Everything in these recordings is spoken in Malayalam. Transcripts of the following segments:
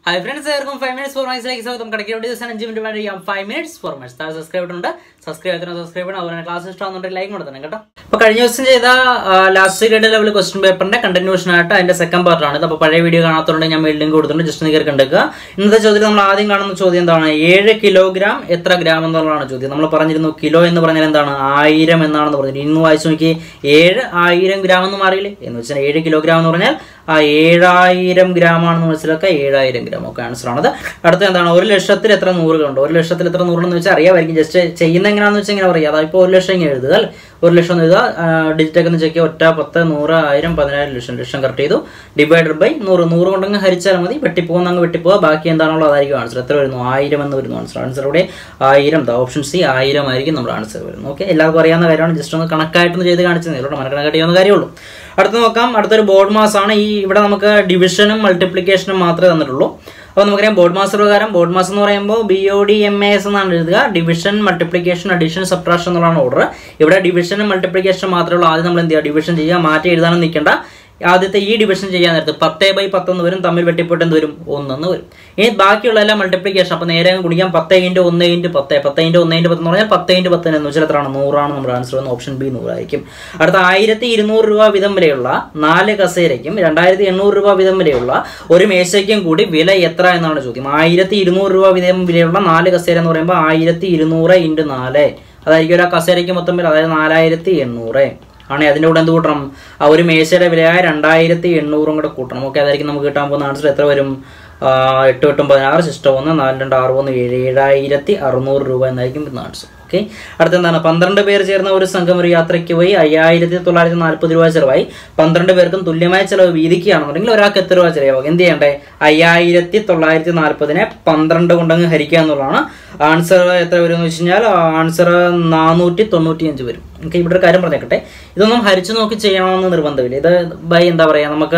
ഹായ് ഫ്രണ്ട്സ് ഏവർക്കും ഫൈവ് മിനിറ്റ്സ് ഫോർ മൈസിലേക്ക് സ്വാഗതം കിടക്കിയോണ്ട് ദിവസം അഞ്ച് മിനിറ്റ് വേണ്ടി ചെയ്യാം ഫൈവ് മിനിറ്റ്സ് ഫോർ മൈസ് താഴെ സബ്സ്ക്രൈബ് ഉണ്ട് സബ്സ്ക്രൈബ് ചെയ്യണം സബ്സ്ക്രൈബ് ചെയ്യണം അതുപോലെ ക്ലാസ് ഇഷ്ടമാണെന്നുണ്ടെങ്കിൽ ലൈക്ക് കൊടുത്തണം കേട്ടോ അപ്പോൾ കഴിഞ്ഞ ദിവസം ചെയ്ത ലാസ്റ്റ് ഗ്രേഡ് ലെവൽ ക്വസ്റ്റ്യൻ പേപ്പറിന്റെ കണ്ടിന്യൂഷൻ ആയിട്ട് അതിന്റെ സെക്കൻഡ് പാർട്ടാണ് ഇത് അപ്പോൾ പഴയ വീഡിയോ കാണാത്തതുകൊണ്ട് ഞാൻ മെയിൽ ലിങ്ക് കൊടുത്തിട്ടുണ്ട് ജസ്റ്റ് നിങ്ങൾ കണ്ടെക്കുക ഇന്നത്തെ ചോദ്യത്തിൽ നമ്മൾ ആദ്യം കാണുന്ന ചോദ്യം എന്താണ് ഏഴ് കിലോഗ്രാം എത്ര ഗ്രാം എന്നുള്ളതാണ് ചോദ്യം നമ്മൾ പറഞ്ഞിരുന്നു കിലോ എന്ന് പറഞ്ഞാൽ എന്താണ് ആയിരം എന്നാണെന്ന് പറഞ്ഞത് ഇന്ന് വായിച്ചു നോക്കി ഏഴ് ആയിരം ഗ്രാം എന്ന് മാറിയില്ലേ എന്ന് വെച്ചാൽ ഏഴ് കിലോഗ്രാം എന്ന് പറഞ്ഞാൽ ആ ഏഴായിരം ഗ്രാം ആണെന്ന് മനസ്സിലാക്കുക ഏഴായിരം ഗ്രാം ഒക്കെ ആൻസർ ആണത് അടുത്ത എന്താണ് ഒരു ലക്ഷത്തിൽ എത്ര നൂറുകളുണ്ട് ഒരു ലക്ഷത്തിൽ എത്ര നൂറെന്ന് വെച്ചാൽ അറിയാമായിരിക്കും ജസ്റ്റ് ചെയ്യുന്ന എങ്ങനെയാണെന്ന് വെച്ചാൽ ഇങ്ങനെ പറയാം അതായത് ഇപ്പോൾ ഒരു ലക്ഷം ഇങ്ങനെ എഴുതുക അല്ലേ ഒരു ലക്ഷം എന്ന് എഴുതുക ഡിജിറ്റൊക്കെ ഒന്ന് ചെക്ക് ചെയ്യുക ഒറ്റ പത്ത് നൂറ് ആയിരം പതിനായിരം ലക്ഷം ലക്ഷം കറക്റ്റ് ചെയ്തു ഡിവൈഡഡ് ബൈ നൂറ് നൂറ് കൊണ്ടങ്ങ് ഹരിച്ചാൽ മതി വെട്ടിപ്പോകുന്ന അങ്ങ് വെട്ടിപ്പോകുക ബാക്കി എന്താണുള്ളത് അതായിരിക്കും ആൻസർ എത്ര വരുന്നു ആയിരം എന്ന് വരുന്നു ആൻസർ ആൻസർ ഇവിടെ ആയിരം ദ ഓപ്ഷൻ സി ആയിരം ആയിരിക്കും നമ്മുടെ ആൻസർ വരുന്നത് ഓക്കെ എല്ലാവർക്കും അറിയാവുന്ന കാര്യമാണ് ജസ്റ്റ് ഒന്ന് കണക്കായിട്ടൊന്ന് ചെയ്ത് കാണിച്ചതേ ഉള്ളൂ മനക്കണക്കായിട്ട് ചെയ്യുന്ന കാര്യമുള്ളൂ അടുത്ത് നോക്കാം അടുത്തൊരു ബോർഡ് മാസ് ആണ് ഈ ഇവിടെ നമുക്ക് ഡിവിഷനും മൾട്ടിപ്ലിക്കേഷനും മാത്രമേ തന്നിട്ടുള്ളൂ അപ്പോൾ നമുക്കറിയാം ബോർഡ് മാസ് പ്രകാരം ബോർഡ് മാസ് എന്ന് പറയുമ്പോൾ B O D M A S എന്നാണ് എഴുതുക ഡിവിഷൻ മൾട്ടിപ്ലിക്കേഷൻ അഡീഷൻ സബ്ട്രാക്ഷൻ എന്നുള്ളതാണ് ഓർഡർ ഇവിടെ ഡിവിഷനും മൾട്ടിപ്ലിക്കേഷൻ മാത്രമേ ഉള്ളൂ ആദ്യം നമ്മൾ എന്ത് ചെയ്യുക ഡിവിഷൻ ചെയ്യുക മാറ്റി എഴുതാനും നിൽക്കേണ്ട ആദ്യത്തെ ഈ ഡിവിഷൻ ചെയ്യാൻ നേരത്ത് പത്തേ ബൈ പത്തെന്ന് വരും തമ്മിൽ വെട്ടിപ്പോട്ട് എന്ത് വരും ഒന്നെന്ന് വരും ഇനി ബാക്കിയുള്ള എല്ലാം മൾട്ടിപ്ലിക്കേഷൻ അപ്പോൾ നേരെ അങ്ങ് കുടിക്കാം പത്ത് ഇൻറ്റ് ഒന്ന് ഇൻറ്റ് പത്ത് പത്ത് ഇൻറ്റ് ഒന്ന് ഇൻറ്റ് പത്ത് എന്ന് പറഞ്ഞാൽ പത്ത് ഇൻറ്റ് പത്തിന് എന്ന് വെച്ചാൽ എത്രയാണ് നൂറാണ് നമ്മുടെ ആൻസർ വന്ന് ഓപ്ഷൻ ബി നൂറായിരിക്കും അടുത്ത ആയിരത്തി ഇരുന്നൂറ് രൂപ വീതം വരെയുള്ള നാല് കസേരയ്ക്കും രണ്ടായിരത്തി എണ്ണൂറ് രൂപ വീതം വരെയുള്ള ഒരു മേശയ്ക്കും കൂടി വില എത്ര എന്നാണ് ചോദ്യം ആയിരത്തി ഇരുന്നൂറ് രൂപ വീതം വിലയുള്ള നാല് കസേര എന്ന് പറയുമ്പോൾ ആയിരത്തി ഇരുന്നൂറ് ഇൻറ്റു നാല് അതായിരിക്കും ഒരു കസേരയ്ക്ക് മൊത്തം വില അതായത് നാലായിരത്തി എണ്ണൂറ് ആണെങ്കിൽ അതിൻ്റെ കൂടെ എന്ത് കൂട്ടണം ആ ഒരു മേശയുടെ വിലയായ രണ്ടായിരത്തി എണ്ണൂറും കൂടെ കൂട്ടണം ഓക്കെ അതായിരിക്കും നമുക്ക് കിട്ടാൻ പോകുന്ന ആൻസർ എത്ര വരും എട്ട് എട്ടും പതിനാറ് സിസ്റ്റം ഒന്ന് നാല് രണ്ട് ആറ് ഒന്ന് ഏഴ് ഏഴായിരത്തി അറുന്നൂറ് രൂപ എന്നായിരിക്കും വരുന്ന ആൻസർ ഓക്കെ അടുത്തെന്താണ് പന്ത്രണ്ട് പേർ ചേർന്ന ഒരു സംഘം ഒരു യാത്രയ്ക്ക് പോയി അയ്യായിരത്തി തൊള്ളായിരത്തി നാൽപ്പത് രൂപ ചിലവായി പന്ത്രണ്ട് പേർക്കും തുല്യമായ ചിലവ് വീതിക്കുകയാണെന്നുണ്ടെങ്കിൽ ഒരാൾക്ക് എത്ര രൂപ ചിലവാകും എന്ത് ചെയ്യണ്ടേ അയ്യായിരത്തി തൊള്ളായിരത്തി നാൽപ്പതിനെ പന്ത്രണ്ട് കൊണ്ടങ്ങ് ഹരിക്കുക എന്നുള്ളതാണ് ആൻസർ എത്ര വരും എന്ന് വെച്ച് കഴിഞ്ഞാൽ ആൻസർ നാനൂറ്റി തൊണ്ണൂറ്റി അഞ്ച് വരും ഓക്കെ ഇവിടെ ഒരു കാര്യം പറഞ്ഞേക്കട്ടെ ഇതൊന്നും ഹരിച്ചു നോക്കി ചെയ്യണമെന്ന് നിർബന്ധമില്ല ഇത് ബൈ എന്താ പറയുക നമുക്ക്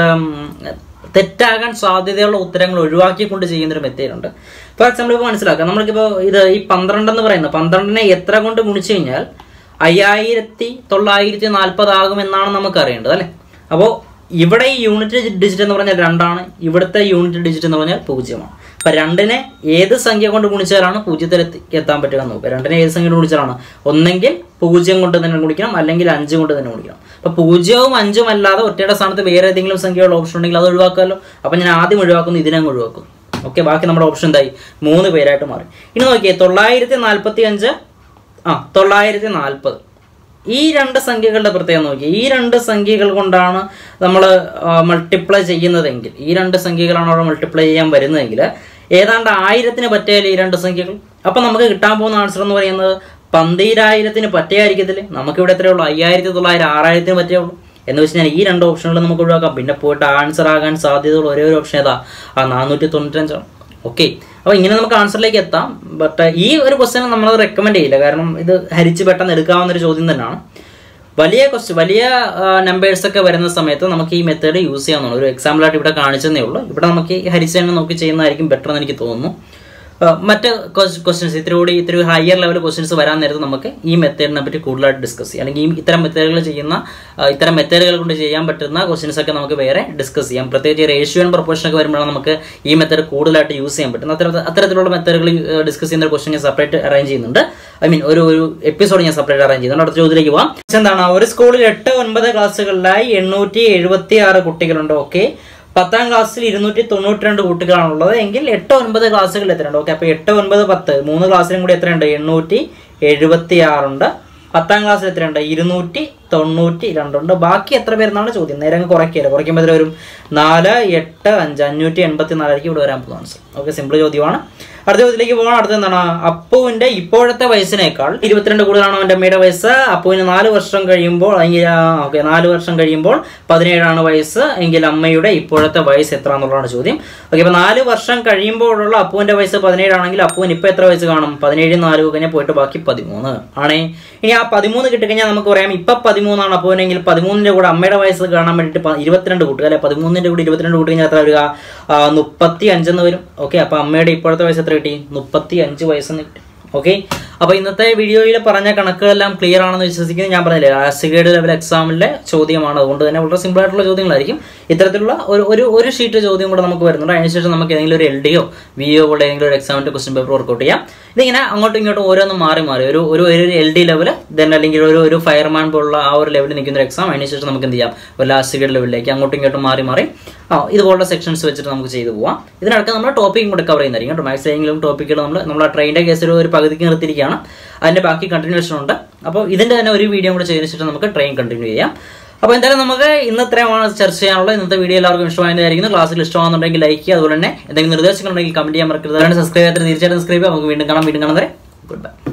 തെറ്റാകാൻ സാധ്യതയുള്ള ഉത്തരങ്ങൾ ഒഴിവാക്കിക്കൊണ്ട് ചെയ്യുന്നൊരു മെത്തേഡ് ഉണ്ട് ഫോർ എക്സാമ്പിൾ ഇപ്പോൾ മനസ്സിലാക്കാം നമ്മൾക്കിപ്പോൾ ഇത് ഈ പന്ത്രണ്ട് എന്ന് പറയുന്നത് പന്ത്രണ്ടിനെ എത്ര കൊണ്ട് ഗുണിച്ചു കഴിഞ്ഞാൽ അയ്യായിരത്തി തൊള്ളായിരത്തി നാൽപ്പത് ആകുമെന്നാണ് നമുക്ക് അറിയേണ്ടത് അല്ലേ അപ്പോൾ ഇവിടെ ഈ യൂണിറ്റ് ഡിജിറ്റ് എന്ന് പറഞ്ഞാൽ രണ്ടാണ് ഇവിടുത്തെ യൂണിറ്റ് ഡിജിറ്റ് എന്ന് പറഞ്ഞാൽ പൂജ്യമാണ് അപ്പം രണ്ടിനെ ഏത് സംഖ്യ കൊണ്ട് ഗുണിച്ചാലാണ് പൂജ്യത്തിൽ എത്തി എത്താൻ പറ്റുക എന്ന് നോക്കുക രണ്ടിനെ ഏത് സംഖ്യ കൊണ്ട് ഗുണിച്ചാലാണ് ഒന്നെങ്കിൽ പൂജ്യം കൊണ്ട് തന്നെ ഗുണിക്കണം അല്ലെങ്കിൽ അഞ്ച് കൊണ്ട് തന്നെ ഗുണിക്കണം അപ്പോൾ പൂജ്യവും അഞ്ചും അല്ലാതെ ഒറ്റയുടെ സ്ഥാനത്ത് വേറെ ഏതെങ്കിലും സംഖ്യയുള്ള ഓപ്ഷൻ ഉണ്ടെങ്കിൽ അത് ഒഴിവാക്കാമല്ലോ അപ്പം ഞാൻ ആദ്യം ഒഴിവാക്കുന്നു ഇതിനങ്ങ് ഒഴിവാക്കും ഓക്കെ ബാക്കി നമ്മുടെ ഓപ്ഷൻ എന്തായി മൂന്ന് പേരായിട്ട് മാറി ഇനി നോക്കിയേ തൊള്ളായിരത്തി നാൽപ്പത്തി അഞ്ച് ആ തൊള്ളായിരത്തി നാൽപ്പത് ഈ രണ്ട് സംഖ്യകളുടെ പ്രത്യേകം നോക്കി ഈ രണ്ട് സംഖ്യകൾ കൊണ്ടാണ് നമ്മൾ മൾട്ടിപ്ലൈ ചെയ്യുന്നതെങ്കിൽ ഈ രണ്ട് സംഖ്യകളാണ് അവിടെ മൾട്ടിപ്ലൈ ചെയ്യാൻ വരുന്നതെങ്കിൽ ഏതാണ്ട് ആയിരത്തിന് പറ്റിയാൽ ഈ രണ്ട് സംഖ്യകൾ അപ്പം നമുക്ക് കിട്ടാൻ പോകുന്ന ആൻസർ എന്ന് പറയുന്നത് പന്തീരായിരത്തിന് പറ്റിയായിരിക്കത്തില്ലേ നമുക്കിവിടെ എത്രയേ ഉള്ളൂ അയ്യായിരത്തി തൊള്ളായിരം ആറായിരത്തിന് പറ്റേ ഉള്ളൂ എന്ന് വെച്ച് കഴിഞ്ഞാൽ ഈ രണ്ട് ഓപ്ഷനുകൾ നമുക്ക് ഒഴിവാക്കാം പിന്നെ പോയിട്ട് ആൻസർ ആകാൻ സാധ്യതയുള്ള ഒരേ ഒരു ഓപ്ഷൻ ഏതാ ആ നാനൂറ്റി തൊണ്ണൂറ്റഞ്ചാണ് ഓക്കെ അപ്പോൾ ഇങ്ങനെ നമുക്ക് ആൻസറിലേക്ക് എത്താം ബട്ട് ഈ ഒരു ക്വസ്റ്റ്യൻ നമ്മൾ റെക്കമെൻഡ് ചെയ്യില്ല കാരണം ഇത് ഹരിച്ച് പെട്ടെന്ന് എടുക്കാവുന്ന ഒരു ചോദ്യം തന്നെയാണ് വലിയ ക്വസ്റ്റ്യൻ വലിയ നമ്പേഴ്സ് ഒക്കെ വരുന്ന സമയത്ത് നമുക്ക് ഈ മെത്തേഡ് യൂസ് ചെയ്യാവുന്നതാണ് ഒരു എക്സാമ്പിളായിട്ട് ഇവിടെ കാണിച്ചതേ ഉള്ളൂ ഇവിടെ നമുക്ക് ഈ ഹരിച്ച് തന്നെ നോക്കി ചെയ്യുന്നതായിരിക്കും ബെറ്റർ എന്ന് എനിക്ക് തോന്നുന്നു മറ്റ് ക്വസ്റ്റ്യൻസ് ഇത്തിരി കൂടി ഇത്തിരി ഹയർ ലെവൽ ക്വസ്റ്റ്യൻസ് വരാൻ നേരത്ത് നമുക്ക് ഈ മെത്തേഡിനെ പറ്റി കൂടുതലായിട്ട് ഡിസ്കസ് ചെയ്യാം അല്ലെങ്കിൽ ഈ ഇത്തരം മെത്തേഡുകൾ ചെയ്യുന്ന ഇത്തരം മെത്തേഡുകൾ കൊണ്ട് ചെയ്യാൻ പറ്റുന്ന ക്വസ്റ്റ്യൻസ് ഒക്കെ നമുക്ക് വേറെ ഡിസ്കസ് ചെയ്യാം പ്രത്യേകിച്ച് റേഷ്യോ ആൻഡ് പ്രൊപ്പോർഷൻ ഒക്കെ വരുമ്പോഴാണ് നമുക്ക് ഈ മെത്തേഡ് കൂടുതലായിട്ട് യൂസ് ചെയ്യാൻ പറ്റും അത്തരത്തിൽ അത്തരത്തിലുള്ള മെത്തേഡുകൾ ഡിസ്കസ് ചെയ്യുന്ന ക്വസ്റ്റ്യൻ ഞാൻ സെപ്പറേറ്റ് അറേഞ്ച് ചെയ്യുന്നുണ്ട് ഐ മീൻ ഒരു ഒരു എപ്പിസോഡ് ഞാൻ സെപ്പറേറ്റ് അറേഞ്ച് ചെയ്യുന്നുണ്ട് അടുത്ത ചോദ്യത്തിലേക്ക് പോവാം എന്താണ് ഒരു സ്കൂളിൽ എട്ട് ഒൻപത് ക്ലാസ്സുകളിലായി എണ്ണൂറ്റി എഴുപത്തി ആറ് കുട്ടികളുണ്ട് ഓക്കെ പത്താം ക്ലാസ്സിൽ ഇരുന്നൂറ്റി തൊണ്ണൂറ്റി രണ്ട് കുട്ടികളാണുള്ളത് എങ്കിൽ എട്ട് ഒൻപത് ക്ലാസ്സുകളിൽ എത്രയുണ്ട് ഓക്കെ അപ്പോൾ എട്ട് ഒൻപത് പത്ത് മൂന്ന് ക്ലാസ്സിലും കൂടി എത്രയുണ്ട് എണ്ണൂറ്റി എഴുപത്തി ആറുണ്ട് പത്താം ക്ലാസ്സിൽ എത്രയുണ്ട് ഇരുന്നൂറ്റി തൊണ്ണൂറ്റി രണ്ടുണ്ട് ബാക്കി എത്ര പേരെന്നാണ് ചോദ്യം നേരെ അങ്ങ് കുറയ്ക്കില്ല കുറയ്ക്കുമ്പോൾ എത്ര വരും നാല് എട്ട് അഞ്ച് അഞ്ഞൂറ്റി എൺപത്തി നാലായിരിക്കും ഇവിടെ വരാൻ പോകുന്ന ആൻസർ ഓക്കെ സിമ്പിൾ ചോദ്യമാണ് അടുത്ത ചോദ്യത്തിലേക്ക് പോകണം അടുത്ത എന്താണ് അപ്പുവിന്റെ ഇപ്പോഴത്തെ വയസ്സിനേക്കാൾ ഇരുപത്തിരണ്ട് കൂടുതലാണ് അവന്റെ അമ്മയുടെ വയസ്സ് അപ്പുവിന് നാല് വർഷം കഴിയുമ്പോൾ എങ്കിൽ ഓക്കെ നാല് വർഷം കഴിയുമ്പോൾ പതിനേഴാണ് വയസ്സ് എങ്കിൽ അമ്മയുടെ ഇപ്പോഴത്തെ വയസ്സ് എത്ര എന്നുള്ളതാണ് ചോദ്യം ഓക്കെ അപ്പോൾ നാല് വർഷം കഴിയുമ്പോഴുള്ള അപ്പുവിന്റെ വയസ്സ് പതിനേഴാണെങ്കിൽ അപ്പുവിന് ഇപ്പോൾ എത്ര വയസ്സ് കാണും പതിനേഴ് നാല് കഴിഞ്ഞാൽ പോയിട്ട് ബാക്കി പതിമൂന്ന് ആണേ ഇനി ആ പതിമൂന്ന് കിട്ടിക്കഴിഞ്ഞാൽ നമുക്ക് പറയാം ഇപ്പം പതിമൂന്നാണ് അപ്പുവിനെങ്കിൽ പതിമൂന്നിന്റെ കൂടെ അമ്മയുടെ വയസ്സ് കാണാൻ വേണ്ടിയിട്ട് ഇരുപത്തിരണ്ട് കൂട്ടുക അല്ലെ പതിമൂന്നിന്റെ കൂടെ ഇരുപത്തിരണ്ട് കൂട്ടി കഴിഞ്ഞാൽ എത്ര വരിക മുപ്പത്തി അഞ്ചെന്ന് വരും ഓക്കെ അപ്പോൾ അമ്മയുടെ ഇപ്പോഴത്തെ വയസ്സ് എത്ര കിട്ടി മുപ്പത്തി അഞ്ച് വയസ്സെന്ന് കിട്ടി ഓക്കെ അപ്പോൾ ഇന്നത്തെ വീഡിയോയിൽ പറഞ്ഞ കണക്കുകളെല്ലാം ക്ലിയർ ആണെന്ന് വിശ്വസിക്കുന്നത് ഞാൻ പറഞ്ഞില്ലേ ലാസ്റ്റ് ഗ്രേഡ് ലെവൽ എക്സാമിലെ ചോദ്യമാണ് അതുകൊണ്ട് തന്നെ വളരെ സിമ്പിൾ ആയിട്ടുള്ള ചോദ്യങ്ങളായിരിക്കും ഇത്തരത്തിലുള്ള ഒരു ഒരു ഒരു ഷീറ്റ് ചോദ്യം കൂടെ നമുക്ക് വരുന്നുണ്ട് അതിനുശേഷം നമുക്ക് ഏതെങ്കിലും ഒരു എൽ ഡിയോ വി ഒ പോലെ ഏതെങ്കിലും ഒരു എക്സാമിന്റെ ക്വസ്റ്റ്യൻ പേപ്പർ വർക്കൗട്ട് ചെയ്യാം ഇതിങ്ങനെ അങ്ങോട്ടും ഇങ്ങോട്ടും ഓരോന്നും മാറി മാറി ഒരു ഒരു ഒരു എൽ ഡി ലെവൽ ദെൻ അല്ലെങ്കിൽ ഒരു ഒരു ഫയർമാൻ പോലുള്ള ആ ഒരു ലെവലിൽ നിൽക്കുന്ന ഒരു എക്സാം അതിനുശേഷം നമുക്ക് എന്ത് ചെയ്യാം ഒരു ലാസ്റ്റ് ഗ്രേഡ് ലെവലിലേക്ക് അങ്ങോട്ടും ഇങ്ങോട്ടും മാറി മാറി ആ ഇതുപോലുള്ള സെക്ഷൻസ് വെച്ചിട്ട് നമുക്ക് ചെയ്തു പോവാം ഇതിനടക്കം നമ്മൾ ടോപ്പിക്കും കൂടെ കവർ ചെയ്യുന്നതായിരിക്കും കേട്ടോ മാത്സ് ഏതെങ്കിലും ടോപ്പിക്കുകൾ നമ്മൾ നമ്മൾ ആ ട്രെയിനിൻ്റെ കേസിൽ ഒരു പകുതിക്ക് നിർത്തിയിരിക്കുകയാണ് അതിൻ്റെ ബാക്കി കണ്ടിന്യൂഷൻ ഉണ്ട് അപ്പോൾ ഇതിൻ്റെ തന്നെ ഒരു വീഡിയോ കൂടെ ചെയ്തതിന് ശേഷം നമുക്ക് ട്രെയിൻ കണ്ടിന്യൂ ചെയ്യാം അപ്പോൾ എന്തായാലും നമുക്ക് ഇന്ന് ഇത്രയുമാണ് ചർച്ച ചെയ്യാനുള്ളത് ഇന്നത്തെ വീഡിയോ എല്ലാവർക്കും ഇഷ്ടമായതായിരിക്കുന്നു ക്ലാസ്സിൽ ഇഷ്ടമാണെന്നുണ്ടെങ്കിൽ ലൈക്ക് ചെയ്യുക അതുപോലെ തന്നെ എന്തെങ്കിലും നിർദ്ദേശങ്ങളുണ്ടെങ്കിൽ കമന്റ് ചെയ്യാൻ മറക്കരുത് അതുകൊണ്ട് സബ്സ്ക്രൈബ് ചെയ്യാത്ത തീർച്ചയായിട്ടും സബ്സ്ക്രൈബ് ചെയ്യുക നമുക്ക് വീണ്ടും കാണാം വീണ്ടും കാണുന്നവരെ ഗുഡ് ബൈ